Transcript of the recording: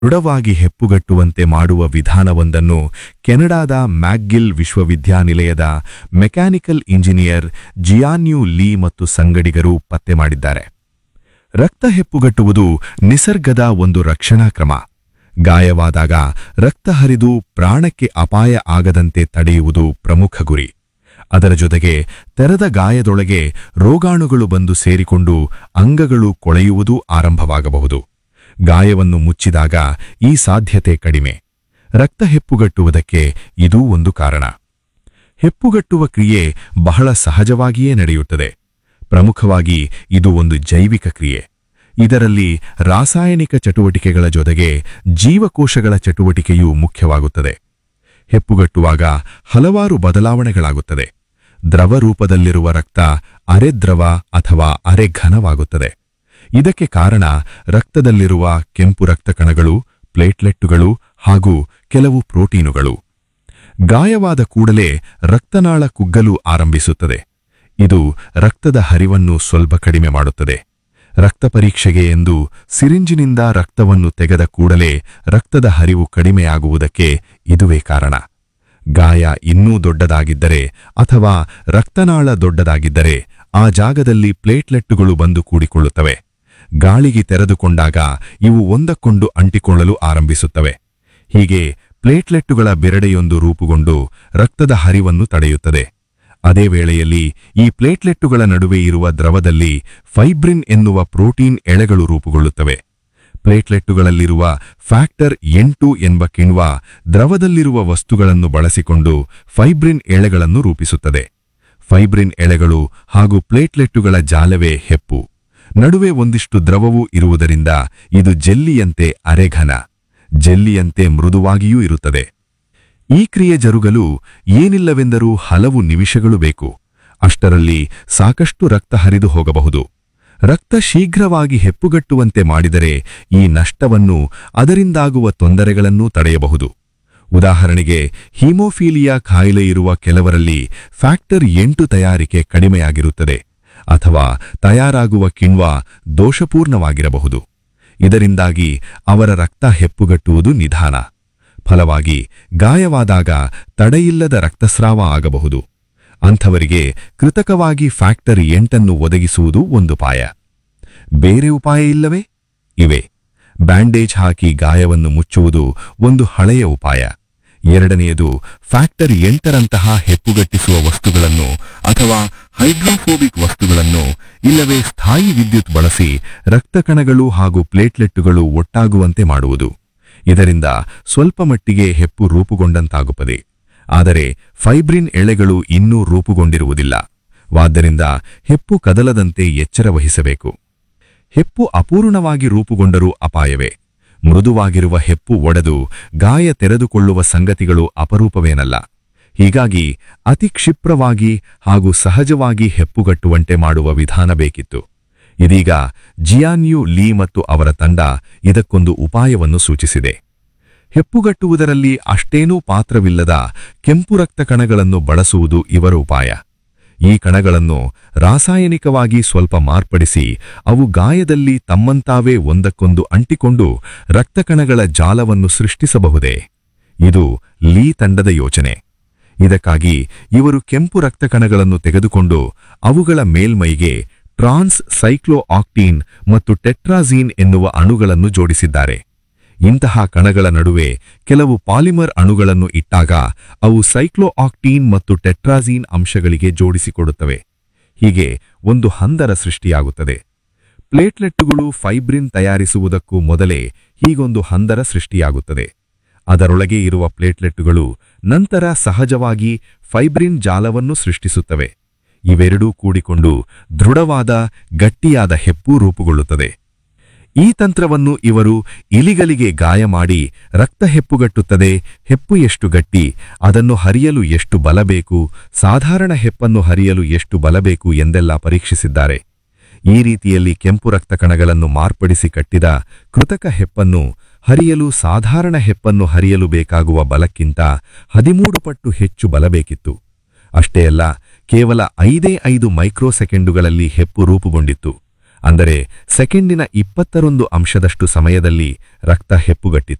ದೃಢವಾಗಿ ಹೆಪ್ಪುಗಟ್ಟುವಂತೆ ಮಾಡುವ ವಿಧಾನವೊಂದನ್ನು ಕೆನಡಾದ ಮ್ಯಾಕ್ಗಿಲ್ ವಿಶ್ವವಿದ್ಯಾನಿಲಯದ ಮೆಕ್ಯಾನಿಕಲ್ ಇಂಜಿನಿಯರ್ ಜಿಯಾನ್ಯು ಲೀ ಮತ್ತು ಸಂಗಡಿಗರು ಪತ್ತೆ ಮಾಡಿದ್ದಾರೆ ರಕ್ತ ಹೆಪ್ಪುಗಟ್ಟುವುದು ನಿಸರ್ಗದ ಒಂದು ರಕ್ಷಣಾ ಕ್ರಮ ಗಾಯವಾದಾಗ ರಕ್ತ ಹರಿದು ಪ್ರಾಣಕ್ಕೆ ಅಪಾಯ ಆಗದಂತೆ ತಡೆಯುವುದು ಪ್ರಮುಖ ಗುರಿ ಅದರ ಜೊತೆಗೆ ತೆರೆದ ಗಾಯದೊಳಗೆ ರೋಗಾಣುಗಳು ಬಂದು ಸೇರಿಕೊಂಡು ಅಂಗಗಳು ಕೊಳೆಯುವುದೂ ಆರಂಭವಾಗಬಹುದು ಗಾಯವನ್ನು ಮುಚ್ಚಿದಾಗ ಈ ಸಾಧ್ಯತೆ ಕಡಿಮೆ ರಕ್ತ ಹೆಪ್ಪುಗಟ್ಟುವುದಕ್ಕೆ ಇದೂ ಒಂದು ಕಾರಣ ಹೆಪ್ಪುಗಟ್ಟುವ ಕ್ರಿಯೆ ಬಹಳ ಸಹಜವಾಗಿಯೇ ನಡೆಯುತ್ತದೆ ಪ್ರಮುಖವಾಗಿ ಇದು ಒಂದು ಜೈವಿಕ ಕ್ರಿಯೆ ಇದರಲ್ಲಿ ರಾಸಾಯನಿಕ ಚಟುವಟಿಕೆಗಳ ಜೊತೆಗೆ ಜೀವಕೋಶಗಳ ಚಟುವಟಿಕೆಯೂ ಮುಖ್ಯವಾಗುತ್ತದೆ ಹೆಪ್ಪುಗಟ್ಟುವಾಗ ಹಲವಾರು ಬದಲಾವಣೆಗಳಾಗುತ್ತದೆ ದ್ರವ ರೂಪದಲ್ಲಿರುವ ರಕ್ತ ಅರೆದ್ರವ ಅಥವಾ ಅರೆಘನವಾಗುತ್ತದೆ ಇದಕ್ಕೆ ಕಾರಣ ರಕ್ತದಲ್ಲಿರುವ ಕೆಂಪು ರಕ್ತ ಕಣಗಳು ಪ್ಲೇಟ್ಲೆಟ್ಟುಗಳು ಹಾಗೂ ಕೆಲವು ಪ್ರೋಟೀನುಗಳು ಗಾಯವಾದ ಕೂಡಲೇ ರಕ್ತನಾಳ ಕುಗ್ಗಲು ಆರಂಭಿಸುತ್ತದೆ ಇದು ರಕ್ತದ ಹರಿವನ್ನು ಸ್ವಲ್ಪ ಕಡಿಮೆ ಮಾಡುತ್ತದೆ ರಕ್ತ ಪರೀಕ್ಷೆಗೆ ಎಂದು ಸಿರಿಂಜಿನಿಂದ ರಕ್ತವನ್ನು ತೆಗೆದ ಕೂಡಲೇ ರಕ್ತದ ಹರಿವು ಕಡಿಮೆಯಾಗುವುದಕ್ಕೆ ಇದುವೇ ಕಾರಣ ಗಾಯ ಇನ್ನೂ ದೊಡ್ಡದಾಗಿದ್ದರೆ ಅಥವಾ ರಕ್ತನಾಳ ದೊಡ್ಡದಾಗಿದ್ದರೆ ಆ ಜಾಗದಲ್ಲಿ ಪ್ಲೇಟ್ಲೆಟ್ಟುಗಳು ಬಂದು ಕೂಡಿಕೊಳ್ಳುತ್ತವೆ ಗಾಳಿಗೆ ತೆರೆದುಕೊಂಡಾಗ ಇವು ಒಂದಕ್ಕೊಂದು ಅಂಟಿಕೊಳ್ಳಲು ಆರಂಭಿಸುತ್ತವೆ ಹೀಗೆ ಪ್ಲೇಟ್ಲೆಟ್ಟುಗಳ ಬೆರಡೆಯೊಂದು ರೂಪುಗೊಂಡು ರಕ್ತದ ಹರಿವನ್ನು ತಡೆಯುತ್ತದೆ ಅದೇ ವೇಳೆಯಲ್ಲಿ ಈ ಪ್ಲೇಟ್ಲೆಟ್ಟುಗಳ ನಡುವೆ ಇರುವ ದ್ರವದಲ್ಲಿ ಫೈಬ್ರಿನ್ ಎನ್ನುವ ಪ್ರೋಟೀನ್ ಎಳೆಗಳು ರೂಪುಗೊಳ್ಳುತ್ತವೆ ಪ್ಲೇಟ್ಲೆಟ್ಟುಗಳಲ್ಲಿರುವ ಫ್ಯಾಕ್ಟರ್ ಎಂಟು ಎಂಬ ಕಿಣ್ವ ದ್ರವದಲ್ಲಿರುವ ವಸ್ತುಗಳನ್ನು ಬಳಸಿಕೊಂಡು ಫೈಬ್ರಿನ್ ಎಳೆಗಳನ್ನು ರೂಪಿಸುತ್ತದೆ ಫೈಬ್ರಿನ್ ಎಳೆಗಳು ಹಾಗೂ ಪ್ಲೇಟ್ಲೆಟ್ಟುಗಳ ಜಾಲವೇ ಹೆಪ್ಪು ನಡುವೆ ಒಂದಿಷ್ಟು ದ್ರವವೂ ಇರುವುದರಿಂದ ಇದು ಜೆಲ್ಲಿಯಂತೆ ಅರೆಘನ ಜೆಲ್ಲಿಯಂತೆ ಮೃದುವಾಗಿಯೂ ಇರುತ್ತದೆ ಈ ಕ್ರಿಯೆ ಜರುಗಲು ಏನಿಲ್ಲವೆಂದರೂ ಹಲವು ನಿಮಿಷಗಳು ಬೇಕು ಅಷ್ಟರಲ್ಲಿ ಸಾಕಷ್ಟು ರಕ್ತ ಹರಿದು ಹೋಗಬಹುದು ರಕ್ತ ಶೀಘ್ರವಾಗಿ ಹೆಪ್ಪುಗಟ್ಟುವಂತೆ ಮಾಡಿದರೆ ಈ ನಷ್ಟವನ್ನು ಅದರಿಂದಾಗುವ ತೊಂದರೆಗಳನ್ನೂ ತಡೆಯಬಹುದು ಉದಾಹರಣೆಗೆ ಹೀಮೋಫೀಲಿಯಾ ಕಾಯಿಲೆ ಇರುವ ಕೆಲವರಲ್ಲಿ ಫ್ಯಾಕ್ಟರ್ ಎಂಟು ತಯಾರಿಕೆ ಕಡಿಮೆಯಾಗಿರುತ್ತದೆ ಅಥವಾ ತಯಾರಾಗುವ ಕಿಣ್ವ ದೋಷಪೂರ್ಣವಾಗಿರಬಹುದು ಇದರಿಂದಾಗಿ ಅವರ ರಕ್ತ ಹೆಪ್ಪುಗಟ್ಟುವುದು ನಿಧಾನ ಫಲವಾಗಿ ಗಾಯವಾದಾಗ ತಡೆಯಿಲ್ಲದ ರಕ್ತಸ್ರಾವ ಆಗಬಹುದು ಅಂಥವರಿಗೆ ಕೃತಕವಾಗಿ ಫ್ಯಾಕ್ಟರ್ ಎಂಟನ್ನು ಒದಗಿಸುವುದು ಒಂದು ಉಪಾಯ ಬೇರೆ ಉಪಾಯ ಇಲ್ಲವೇ ಇವೆ ಬ್ಯಾಂಡೇಜ್ ಹಾಕಿ ಗಾಯವನ್ನು ಮುಚ್ಚುವುದು ಒಂದು ಹಳೆಯ ಉಪಾಯ ಎರಡನೆಯದು ಫ್ಯಾಕ್ಟರ್ ಎಂಟರಂತಹ ಹೆಪ್ಪುಗಟ್ಟಿಸುವ ವಸ್ತುಗಳನ್ನು ಅಥವಾ ಹೈಡ್ರೋಫೋಬಿಕ್ ವಸ್ತುಗಳನ್ನು ಇಲ್ಲವೇ ಸ್ಥಾಯಿ ವಿದ್ಯುತ್ ಬಳಸಿ ರಕ್ತಕಣಗಳು ಹಾಗೂ ಪ್ಲೇಟ್ಲೆಟ್ಟುಗಳು ಒಟ್ಟಾಗುವಂತೆ ಮಾಡುವುದು ಇದರಿಂದ ಸ್ವಲ್ಪ ಮಟ್ಟಿಗೆ ಹೆಪ್ಪು ರೂಪುಗೊಂಡಂತಾಗುತ್ತದೆ ಆದರೆ ಫೈಬ್ರಿನ್ ಎಳೆಗಳು ಇನ್ನೂ ರೂಪುಗೊಂಡಿರುವುದಿಲ್ಲ ವಾದ್ದರಿಂದ ಹೆಪ್ಪು ಕದಲದಂತೆ ಎಚ್ಚರ ವಹಿಸಬೇಕು ಹೆಪ್ಪು ಅಪೂರ್ಣವಾಗಿ ರೂಪುಗೊಂಡರೂ ಅಪಾಯವೇ ಮೃದುವಾಗಿರುವ ಹೆಪ್ಪು ಒಡೆದು ಗಾಯ ತೆರೆದುಕೊಳ್ಳುವ ಸಂಗತಿಗಳು ಅಪರೂಪವೇನಲ್ಲ ಹೀಗಾಗಿ ಅತಿ ಕ್ಷಿಪ್ರವಾಗಿ ಹಾಗೂ ಸಹಜವಾಗಿ ಹೆಪ್ಪುಗಟ್ಟುವಂತೆ ಮಾಡುವ ವಿಧಾನ ಬೇಕಿತ್ತು ಇದೀಗ ಜಿಯಾನ್ಯು ಲೀ ಮತ್ತು ಅವರ ತಂಡ ಇದಕ್ಕೊಂದು ಉಪಾಯವನ್ನು ಸೂಚಿಸಿದೆ ಹೆಪ್ಪುಗಟ್ಟುವುದರಲ್ಲಿ ಅಷ್ಟೇನೂ ಪಾತ್ರವಿಲ್ಲದ ಕೆಂಪು ರಕ್ತ ಕಣಗಳನ್ನು ಬಳಸುವುದು ಇವರ ಉಪಾಯ ಈ ಕಣಗಳನ್ನು ರಾಸಾಯನಿಕವಾಗಿ ಸ್ವಲ್ಪ ಮಾರ್ಪಡಿಸಿ ಅವು ಗಾಯದಲ್ಲಿ ತಮ್ಮಂತಾವೇ ಒಂದಕ್ಕೊಂದು ಅಂಟಿಕೊಂಡು ರಕ್ತಕಣಗಳ ಜಾಲವನ್ನು ಸೃಷ್ಟಿಸಬಹುದೇ ಇದು ಲೀ ತಂಡದ ಯೋಚನೆ ಇದಕ್ಕಾಗಿ ಇವರು ಕೆಂಪು ರಕ್ತಕಣಗಳನ್ನು ತೆಗೆದುಕೊಂಡು ಅವುಗಳ ಮೇಲ್ಮೈಗೆ ಟ್ರಾನ್ಸ್ ಸೈಕ್ಲೋ ಆಕ್ಟೀನ್ ಮತ್ತು ಟೆಟ್ರಾಝೀನ್ ಎನ್ನುವ ಅಣುಗಳನ್ನು ಜೋಡಿಸಿದ್ದಾರೆ ಇಂತಹ ಕಣಗಳ ನಡುವೆ ಕೆಲವು ಪಾಲಿಮರ್ ಅಣುಗಳನ್ನು ಇಟ್ಟಾಗ ಅವು ಸೈಕ್ಲೋ ಆಕ್ಟೀನ್ ಮತ್ತು ಟೆಟ್ರಾಝೀನ್ ಅಂಶಗಳಿಗೆ ಜೋಡಿಸಿಕೊಡುತ್ತವೆ ಹೀಗೆ ಒಂದು ಹಂದರ ಸೃಷ್ಟಿಯಾಗುತ್ತದೆ ಪ್ಲೇಟ್ಲೆಟ್ಟುಗಳು ಫೈಬ್ರಿನ್ ತಯಾರಿಸುವುದಕ್ಕೂ ಮೊದಲೇ ಹೀಗೊಂದು ಹಂದರ ಸೃಷ್ಟಿಯಾಗುತ್ತದೆ ಅದರೊಳಗೆ ಇರುವ ಪ್ಲೇಟ್ಲೆಟ್ಟುಗಳು ನಂತರ ಸಹಜವಾಗಿ ಫೈಬ್ರಿನ್ ಜಾಲವನ್ನು ಸೃಷ್ಟಿಸುತ್ತವೆ ಇವೆರಡೂ ಕೂಡಿಕೊಂಡು ದೃಢವಾದ ಗಟ್ಟಿಯಾದ ಹೆಪ್ಪು ರೂಪುಗೊಳ್ಳುತ್ತದೆ ಈ ತಂತ್ರವನ್ನು ಇವರು ಇಲಿಗಳಿಗೆ ಗಾಯ ಮಾಡಿ ರಕ್ತ ಹೆಪ್ಪುಗಟ್ಟುತ್ತದೆ ಹೆಪ್ಪು ಎಷ್ಟು ಗಟ್ಟಿ ಅದನ್ನು ಹರಿಯಲು ಎಷ್ಟು ಬಲ ಬೇಕು ಸಾಧಾರಣ ಹೆಪ್ಪನ್ನು ಹರಿಯಲು ಎಷ್ಟು ಬಲ ಬೇಕು ಎಂದೆಲ್ಲ ಪರೀಕ್ಷಿಸಿದ್ದಾರೆ ಈ ರೀತಿಯಲ್ಲಿ ಕೆಂಪು ರಕ್ತ ಕಣಗಳನ್ನು ಮಾರ್ಪಡಿಸಿ ಕಟ್ಟಿದ ಕೃತಕ ಹೆಪ್ಪನ್ನು ಹರಿಯಲು ಸಾಧಾರಣ ಹೆಪ್ಪನ್ನು ಹರಿಯಲು ಬೇಕಾಗುವ ಬಲಕ್ಕಿಂತ ಹದಿಮೂರು ಪಟ್ಟು ಹೆಚ್ಚು ಬಲ ಬೇಕಿತ್ತು ಅಷ್ಟೇ ಅಲ್ಲ ಕೇವಲ ಐದೇ ಐದು ಮೈಕ್ರೋ ಸೆಕೆಂಡುಗಳಲ್ಲಿ ಹೆಪ್ಪು ರೂಪುಗೊಂಡಿತ್ತು ಅಂದರೆ ಸೆಕೆಂಡಿನ ಇಪ್ಪತ್ತರೊಂದು ಅಂಶದಷ್ಟು ಸಮಯದಲ್ಲಿ ರಕ್ತ ಹೆಪ್ಪುಗಟ್ಟಿತ್ತು